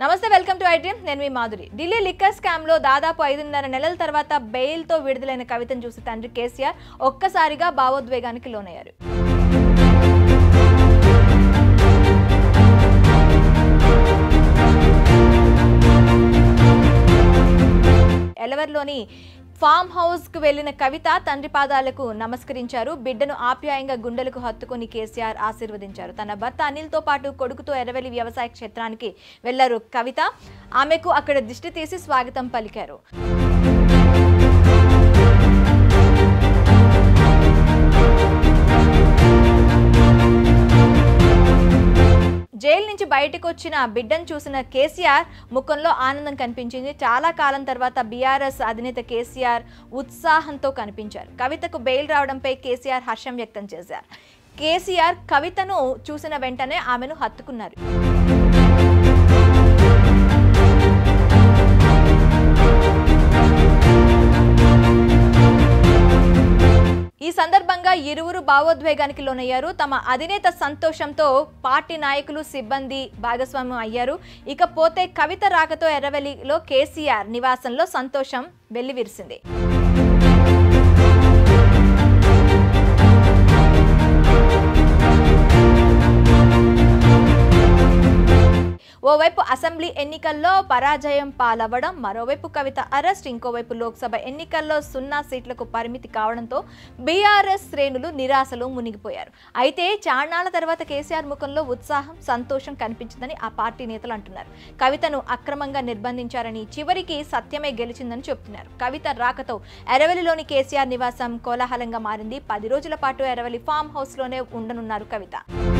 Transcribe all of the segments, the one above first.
నమస్తే welcome to iDream నేను మీ మాధురి ఢిల్లీ లిక్కర్ స్కామ్ లో దాదాపు ఐదున్నర నెలల తర్వాత బెయిల్ తో విడుదలైన కవితను చూసి తండ్రి కేసీఆర్ ఒక్కసారిగా భావోద్వేగానికి లోనయ్యారు ఎలవర్లోని ఫామ్ హౌస్ కు వెళ్లిన కవిత తండ్రి పాదాలకు నమస్కరించారు బిడ్డను ఆప్యాయంగా గుండెలకు హత్తుకుని కేసీఆర్ ఆశీర్వదించారు తన భర్త అనిల్ తో పాటు కొడుకుతో ఎర్రవెల్లి వ్యవసాయ క్షేత్రానికి వెళ్లారు కవిత ఆమెకు అక్కడ దిష్టి తీసి స్వాగతం పలికారు జైలు నుంచి బయటకు వచ్చిన బిడ్డను చూసిన కేసీఆర్ ముఖంలో ఆనందం కనిపించింది చాలా కాలం తర్వాత బీఆర్ఎస్ అధినేత కేసీఆర్ ఉత్సాహంతో కనిపించారు కవితకు బెయిల్ రావడంపై కేసీఆర్ హర్షం వ్యక్తం చేశారు కేసీఆర్ కవితను చూసిన వెంటనే ఆమెను హత్తుకున్నారు ఈ సందర్భంగా ఇరువురు భావోద్వేగానికి లోనయ్యారు తమ అధినేత సంతోషంతో పార్టీ నాయకులు సిబ్బంది భాగస్వామ్యం అయ్యారు ఇకపోతే కవిత రాకతో ఎర్రవెల్లిలో కేసీఆర్ నివాసంలో సంతోషం వెల్లివిరిసింది ఓవైపు అసెంబ్లీ ఎన్నికల్లో పరాజయం పాలవ్వడం మరోవైపు కవిత అరెస్ట్ ఇంకోవైపు లోక్సభ ఎన్నికల్లో సున్నా సీట్లకు పరిమితి కావడంతో బీఆర్ఎస్ శ్రేణులు నిరాశలో మునిగిపోయారు అయితే చాన్నాళ్ల తర్వాత కేసీఆర్ ముఖంలో ఉత్సాహం సంతోషం కనిపించిందని ఆ పార్టీ నేతలు అంటున్నారు కవితను అక్రమంగా నిర్బంధించారని చివరికి సత్యమే గెలిచిందని చెబుతున్నారు కవిత రాకతో ఎరవెలిలోని కేసీఆర్ నివాసం కోలాహలంగా మారింది పది రోజుల పాటు ఎరవెలి ఫామ్ హౌస్ లోనే ఉండనున్నారు కవిత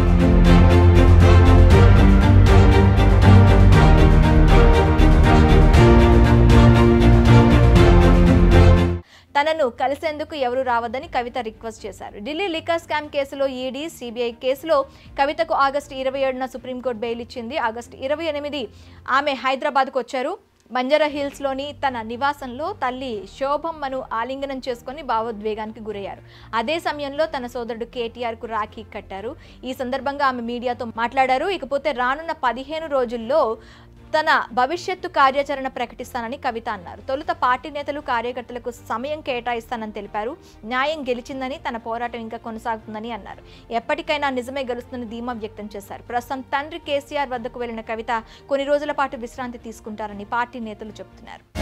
తనను కలిసేందుకు ఎవరు రావద్దని కవిత రిక్వెస్ట్ చేశారు ఢిల్లీ లిక్కర్ స్కామ్ కేసులో ఈడీ సిబిఐ కేసులో కవితకు ఆగస్టు ఇరవై ఏడున సుప్రీంకోర్టు బెయిల్ ఇచ్చింది ఆగస్టు ఇరవై ఎనిమిది ఆమె హైదరాబాద్కు వచ్చారు బంజారా హిల్స్లోని తన నివాసంలో తల్లి శోభమ్మను ఆలింగనం చేసుకుని భావోద్వేగానికి గురయ్యారు అదే సమయంలో తన సోదరుడు కేటీఆర్కు రాఖీ కట్టారు ఈ సందర్భంగా ఆమె మీడియాతో మాట్లాడారు ఇకపోతే రానున్న పదిహేను రోజుల్లో తన భవిష్యత్తు కార్యాచరణ ప్రకటిస్తానని కవిత అన్నారు తొలుత పార్టీ నేతలు కార్యకర్తలకు సమయం కేటాయిస్తానని తెలిపారు న్యాయం గెలిచిందని తన పోరాటం ఇంకా కొనసాగుతుందని అన్నారు ఎప్పటికైనా నిజమే గెలుస్తుందని ధీమా వ్యక్తం చేశారు ప్రస్తుతం తండ్రి కేసీఆర్ వద్దకు వెళ్లిన కవిత కొన్ని రోజుల పాటు విశ్రాంతి తీసుకుంటారని పార్టీ నేతలు చెబుతున్నారు